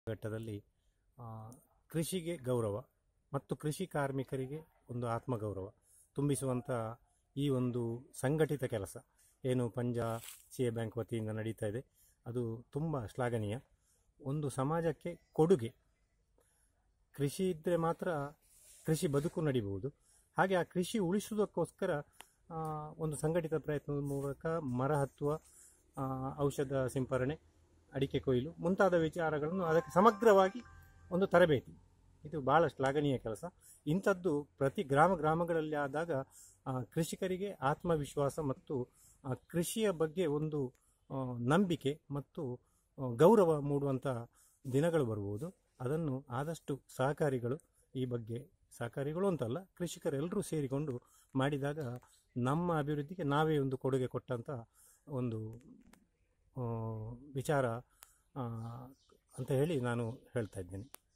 ಘಟ್ಟದಲ್ಲಿ ಆ, ಕೃಷಿಗೆ ಗೌರವ ಮತ್ತು ಕೃಷಿ ಕಾರ್ಮಿಕರಿಗೆ ಒಂದು ಆತ್ಮಗೌರವ ತುಂಬಿಸುವಂಥ ಈ ಒಂದು ಸಂಘಟಿತ ಕೆಲಸ ಏನು ಪಂಜಾ ಸಿ ಎ ಬ್ಯಾಂಕ್ ವತಿಯಿಂದ ನಡೀತಾ ಇದೆ ಅದು ತುಂಬ ಶ್ಲಾಘನೀಯ ಒಂದು ಸಮಾಜಕ್ಕೆ ಕೊಡುಗೆ ಕೃಷಿ ಇದ್ದರೆ ಮಾತ್ರ ಕೃಷಿ ಬದುಕು ನಡಿಬಹುದು ಹಾಗೆ ಆ ಕೃಷಿ ಉಳಿಸುವುದಕ್ಕೋಸ್ಕರ ಆ, ಒಂದು ಸಂಘಟಿತ ಪ್ರಯತ್ನದ ಮೂಲಕ ಮರ ಹತ್ತುವ ಆ, ಔಷಧ ಸಿಂಪರಣೆ ಅಡಿಕೆ ಕೊಯ್ಲು ಮುಂತಾದ ವಿಚಾರಗಳನ್ನು ಅದಕ್ಕೆ ಸಮಗ್ರವಾಗಿ ಒಂದು ತರಬೇತಿ ಇದು ಬಹಳ ಶ್ಲಾಘನೀಯ ಕೆಲಸ ಇಂಥದ್ದು ಪ್ರತಿ ಗ್ರಾಮ ಗ್ರಾಮಗಳಲ್ಲಿ ಆದಾಗ ಆ, ಕೃಷಿಕರಿಗೆ ಆತ್ಮವಿಶ್ವಾಸ ಮತ್ತು ಆ, ಕೃಷಿಯ ಬಗ್ಗೆ ಒಂದು ಆ, ನಂಬಿಕೆ ಮತ್ತು ಆ, ಗೌರವ ಮೂಡುವಂಥ ದಿನಗಳು ಬರುವುದು ಅದನ್ನು ಆದಷ್ಟು ಸಹಕಾರಿಗಳು ಈ ಬಗ್ಗೆ ಸಹಕಾರಿಗಳು ಅಂತಲ್ಲ ಕೃಷಿಕರೆಲ್ಲರೂ ಸೇರಿಕೊಂಡು ಮಾಡಿದಾಗ ನಮ್ಮ ಅಭಿವೃದ್ಧಿಗೆ ನಾವೇ ಒಂದು ಕೊಡುಗೆ ಕೊಟ್ಟಂಥ ಒಂದು ಆ, ವಿಚಾರ ಆ, ಅಂತ ಹೇಳಿ ನಾನು ಹೇಳ್ತಾ ಇದ್ದೇನೆ